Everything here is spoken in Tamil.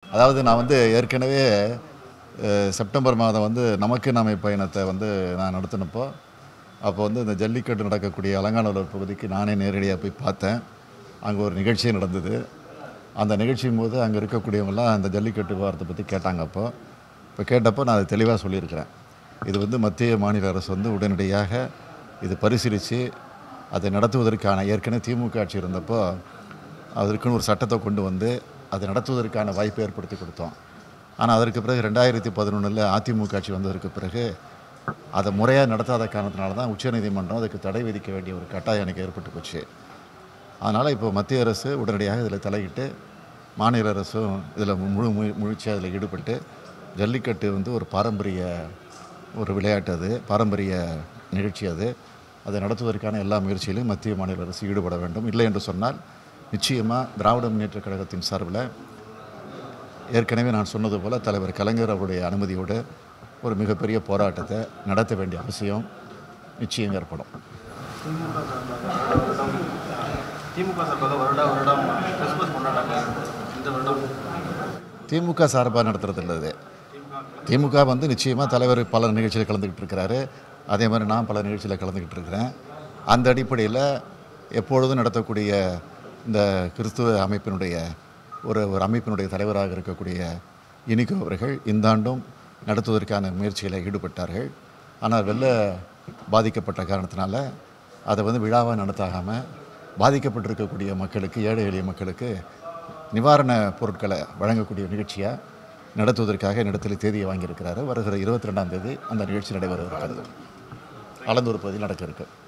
அதாவது நான் வந்து ஏற்கனவே அஹ், செப்டம்பர் மாதம் வந்து நமக்கு நாமை பயணத்தை வந்து நான் நடத்தினப்போ அப்போ வந்து இந்த ஜல்லிக்கட்டு நடக்கக்கூடிய அலங்காநல்லூர் பகுதிக்கு நானே நேரடியாக போய் பார்த்தேன் அங்கே ஒரு நிகழ்ச்சியே நடந்தது அந்த நிகழ்ச்சியின் போது அங்கே இருக்கக்கூடியவங்களாம் அந்த ஜல்லிக்கட்டு விவகாரத்தை பற்றி கேட்டாங்க அப்போ இப்போ கேட்டப்போ நான் அதை தெளிவாக சொல்லியிருக்கிறேன் இது வந்து மத்திய மாநில அரசு வந்து உடனடியாக இது பரிசீலித்து அதை நடத்துவதற்கான ஏற்கனவே திமுக ஆட்சி இருந்தப்போ அதற்குன்னு ஒரு சட்டத்தை கொண்டு வந்து அதை நடத்துவதற்கான வாய்ப்பை ஏற்படுத்தி கொடுத்தோம் ஆனால் அதற்கு பிறகு ரெண்டாயிரத்தி பதினொன்றில் அதிமுக ஆட்சி வந்ததற்கு பிறகு அதை முறையாக நடத்தாத காரணத்தினால தான் உச்சநீதிமன்றம் அதுக்கு தடை விதிக்க வேண்டிய ஒரு கட்டாயம் எனக்கு ஏற்பட்டு போச்சு அதனால் இப்போ மத்திய அரசு உடனடியாக இதில் தலையிட்டு மாநில அரசும் இதில் முழு முய- முயற்சியாக அதில் ஈடுபட்டு ஜல்லிக்கட்டு வந்து ஒரு பாரம்பரிய ஒரு விளையாட்டு அது பாரம்பரிய நிகழ்ச்சி அது அதை நடத்துவதற்கான எல்லா முயற்சியிலும் மத்திய மாநில அரசு ஈடுபட வேண்டும் இல்லை என்று சொன்னால் நிச்சயமாக திராவிட முன்னேற்றக் கழகத்தின் சார்பில் ஏற்கனவே நான் சொன்னது போல் தலைவர் கலைஞர் அவருடைய அனுமதியோடு ஒரு மிகப்பெரிய போராட்டத்தை நடத்த வேண்டிய அவசியம் நிச்சயம் ஏற்படும் திமுக சார்பாக திமுக சார்பாக வருடா வருடம் கிறிஸ்துமஸ் கொண்டாட்டாங்க இந்த வருடம் திமுக சார்பாக நடத்துறது இல்லை இது திமுக வந்து நிச்சயமாக தலைவர் பல நிகழ்ச்சியில் கலந்துக்கிட்டு இருக்கிறாரு அதே மாதிரி நான் பல நிகழ்ச்சியில் கலந்துக்கிட்டு இருக்கிறேன் அந்த அடிப்படையில் எப்பொழுதும் நடத்தக்கூடிய இந்த கிறிஸ்துவ அமைப்பினுடைய ஒரு ஒரு அமைப்பினுடைய தலைவராக இருக்கக்கூடிய இனிகோ அவர்கள் இந்த ஆண்டும் நடத்துவதற்கான முயற்சியில் ஈடுபட்டார்கள் ஆனால் வெள்ள பாதிக்கப்பட்ட காரணத்தினால அதை வந்து விழாவாக நடத்தாகாமல் பாதிக்கப்பட்டிருக்கக்கூடிய மக்களுக்கு ஏழை எளிய மக்களுக்கு நிவாரண பொருட்களை வழங்கக்கூடிய நிகழ்ச்சியாக நடத்துவதற்காக இடத்துல தேதியை வாங்கியிருக்கிறாரு வருகிற இருபத்தி ரெண்டாம் தேதி அந்த நிகழ்ச்சி நடைபெற இருக்கிறது அளந்தூர் பகுதியில் நடக்க இருக்கு